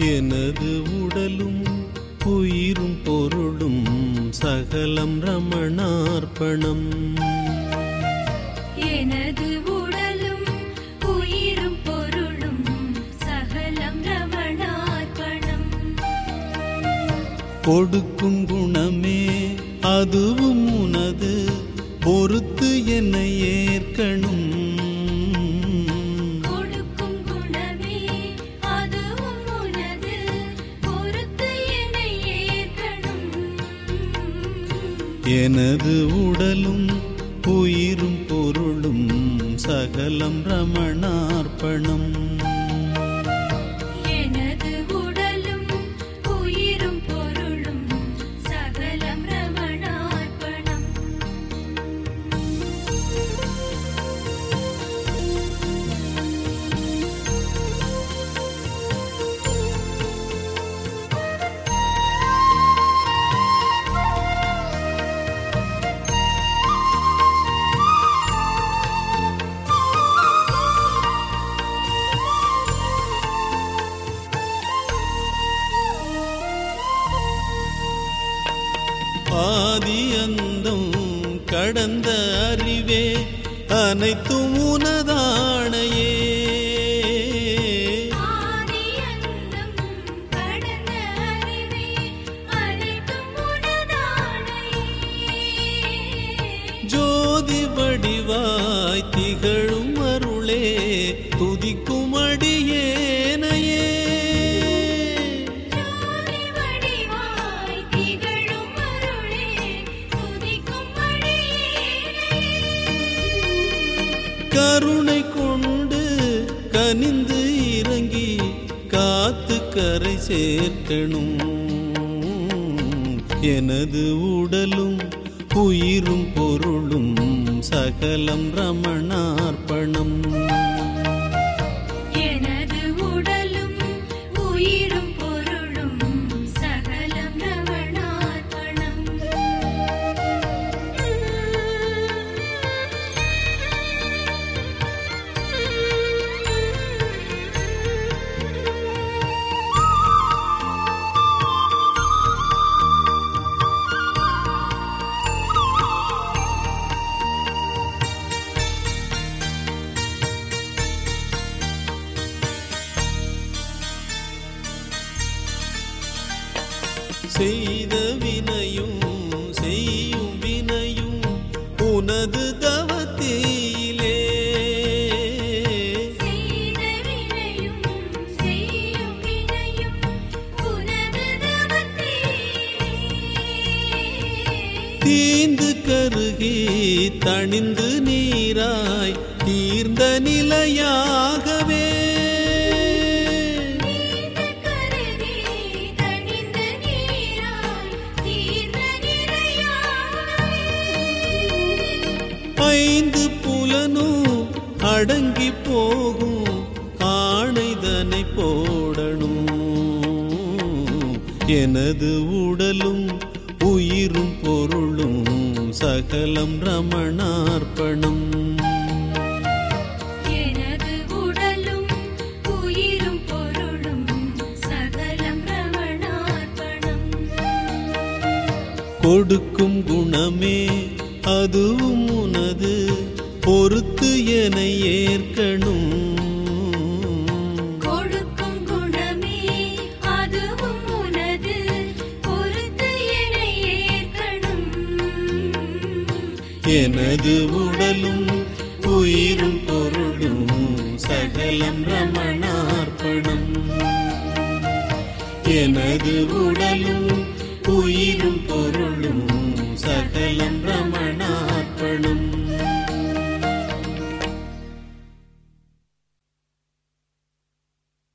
எனது உடலும் உயிரும் பொருளும் சகலம் ரமணார்ப்பணம் எனது உடலும் உயிரும் பொருளும் சகலம் ரமணார்ப்பணம் கொடுக்கும் குணமே அதுவும் உனது பொறுத்து என்னை ஏற்கணும் கொடுக்கும் குணமே அதுவும் உனது பொறுத்து என்னை ஏற்கணும் எனது உடலும் உயிரும் பொருளும் சகலம் ரமணார்ப்பணம் எனது உடலும் உயிரும் பொருளும் சகலம் ரமணார்ப்பணம் ஆதி அந்தம் கடந்த அறிவே அனைத்தும் உனதானையே ஆதியந்தம் கடந்த அறிவே அனைத்தும் உனதானையே ஜோதி வடிவாய் திகழும் அருளே துதிக்கும் அடியேனையே ஜோதி வடிவாய் திகழும் அருளே துதிக்கும் அடியேனை கருணை கொண்டு கனிந்து இறங்கி காத்து கரை சேர்க்கணும் எனது உடலும் உயிரும் பொருளும் சகலம் ரமணார்ப்பணம் எனது உடலும் உயிரும் பொருளும் சகலம் ரமணார்ப்பணம் செய்த வினையும் செய்யும் வினையும் உனது தவத்திலே செய்த வினையும் செய்யும் வினையும் உனது தவத்தே தீந்து கருகி தணிந்து நீராய் தீர்ந்த நிலையாகவே நீந்த கருகே தணிந்த நீராய் தீர்ந்த நிலையாகவே ஐந்து புலனும் அடங்கி போகும் ஆணைதனை போடணும் எனது உடலும் உயிரும் பொருளும் சகலம் ரமணார்ப்பணம் எனது உடலும் உயிரும் பொருளும் சகலம் ரமணார்ப்பணம் கொடுக்கும் குணமே அதுவும் உனது பொறுத்து என ஏற்கணும் கொடுக்கும் குணமே அதுவும் உனது பொறுத்து என்னை ஏற்கணும் எனது உடலும் உயிரும் பொருளும் சகலம் ரமணார்ப்பணம் எனது உடலும் உயிரும் பொருளும் சகலம் ரமணார்ப்பணம்